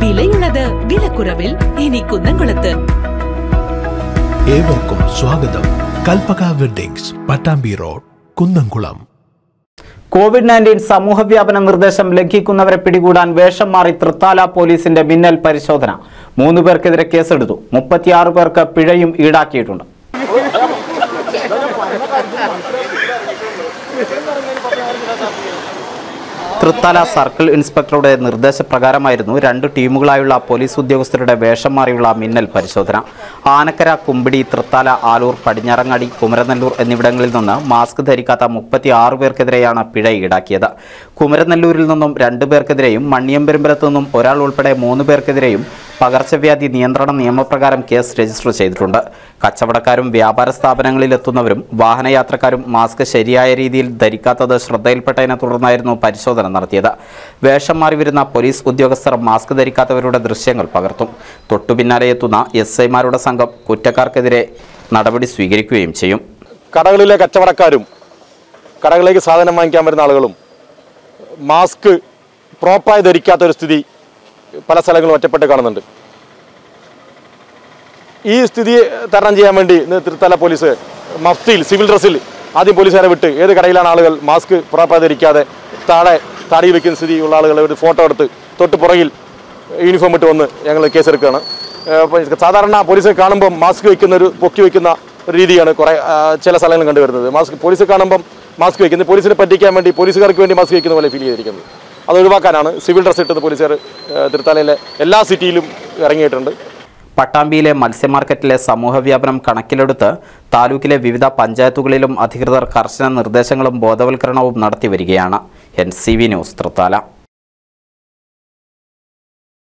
വിലയുള്ളത് വിലക്കുറവിൽ ഇനി കുന്നംകുളത്ത് ഏവർക്കും സ്വാഗതം Kalpaka weddings Pattambi road Kunnamkulam Covid nineteen സമൂഹവ്യാപന നിർദ്ദേശം ലംഘിക്കുന്നവരെ പിടികൂടാൻ വേഷം മാറി തൃത്താല പോലീസിന്റെ മിന്നൽ പരിശോധന മൂന്ന് പേർക്കെതിരെ കേസെടുത്തു മുപ്പത്തിയാറ് പേർക്ക് പിഴയും ഈടാക്കിയിട്ടുണ്ട് തൃത്താല സർക്കിൾ ഇൻസ്പെക്ടറുടെ നിർദ്ദേശപ്രകാരമായിരുന്നു രണ്ട് ടീമുകളായുള്ള പോലീസ് ഉദ്യോഗസ്ഥരുടെ വേഷം മാറിയുള്ള മിന്നൽ പരിശോധന ആനക്കര കുമ്പിടി തൃത്താല ആലൂർ പടിഞ്ഞാറങ്ങാടി കുമരനെല്ലൂർ എന്നിവിടങ്ങളിൽ നിന്ന് മാസ്ക് ധരിക്കാത്ത മുപ്പത്തി ആറ് പേർക്കെതിരെയാണ് പിഴ ഈടാക്കിയത് കുമരനെല്ലൂരിൽ നിന്നും രണ്ടു പേർക്കെതിരെയും മണ്ണിയമ്പെരുമ്പലത്തു നിന്നും ഒരാൾ ഉൾപ്പെടെ മൂന്ന് പേർക്കെതിരെയും പകർച്ചവ്യാധി നിയന്ത്രണ നിയമപ്രകാരം കേസ് രജിസ്റ്റർ ചെയ്തിട്ടുണ്ട് കച്ചവടക്കാരും വ്യാപാര സ്ഥാപനങ്ങളിൽ എത്തുന്നവരും വാഹനയാത്രക്കാരും മാസ്ക് ശരിയായ രീതിയിൽ ധരിക്കാത്തത് ശ്രദ്ധയിൽപ്പെട്ടതിനെ തുടർന്നായിരുന്നു പരിശോധന നടത്തിയത് വേഷം മാറി വരുന്ന പോലീസ് ഉദ്യോഗസ്ഥർ മാസ്ക് ധരിക്കാത്തവരുടെ ദൃശ്യങ്ങൾ പകർത്തും തൊട്ടു പിന്നാലെ എത്തുന്ന എസ് ഐമാരുടെ സംഘം കുറ്റക്കാർക്കെതിരെ നടപടി സ്വീകരിക്കുകയും ചെയ്യും കടകളിലെ കച്ചവടക്കാരും കടകളിലേക്ക് സാധനം വാങ്ങിക്കാൻ വരുന്ന ആളുകളും മാസ്ക് പ്രോപ്പറായി ധരിക്കാത്ത ഒരു സ്ഥിതി പല സ്ഥലങ്ങളും ഒറ്റപ്പെട്ട് കാണുന്നുണ്ട് ഈ സ്ഥിതി തരണം ചെയ്യാൻ വേണ്ടി ഇന്ന് തൃത്തല പോലീസ് മഫ്തിയിൽ സിവിൽ ഡ്രസ്സിൽ ആദ്യം പോലീസുകാരെ വിട്ട് ഏത് കടയിലാണ് ആളുകൾ മാസ്ക് പ്രോപ്പറായി ധരിക്കാതെ താഴെ താടി വയ്ക്കുന്ന സ്ഥിതിയുള്ള ആളുകൾ ഒരു ഫോട്ടോ എടുത്ത് തൊട്ട് പുറകിൽ യൂണിഫോം ഇട്ട് വന്ന് ഞങ്ങൾ കേസെടുക്കുകയാണ് ഏഹ് അപ്പോൾ സാധാരണ പോലീസ് കാണുമ്പോൾ മാസ്ക് വയ്ക്കുന്ന ഒരു പൊക്കി വയ്ക്കുന്ന ഒരു രീതിയാണ് കുറേ ആ, ചില സ്ഥലങ്ങളിൽ കണ്ടുവരുന്നത് മാസ്ക് പോലീസ് കാണുമ്പം മാസ്ക് വയ്ക്കുന്നത് പോലീസിനെ പറ്റിക്കാൻ വേണ്ടി പോലീസുകാർക്ക് വേണ്ടി മാസ്ക് വയ്ക്കുന്ന പോലെ ഫീൽ ചെയ്തിരിക്കുന്നത് അത് ഒഴിവാക്കാനാണ് സിവിൽ ഡ്രസ് ഇട്ടത് പോലീസുകാർ ഏഹ് തൃത്താലയിലെ എല്ലാ സിറ്റിയിലും ഇറങ്ങിയിട്ടുണ്ട് പട്ടാമ്പിയിലെ മത്സ്യമാർക്കറ്റിലെ സമൂഹവ്യാപനം കണക്കിലെടുത്ത് താലൂക്കിലെ വിവിധ പഞ്ചായത്തുകളിലും അധികൃതർ കർശന നിർദ്ദേശങ്ങളും ബോധവൽക്കരണവും നടത്തി വരികയാണ് N C V news Thrithala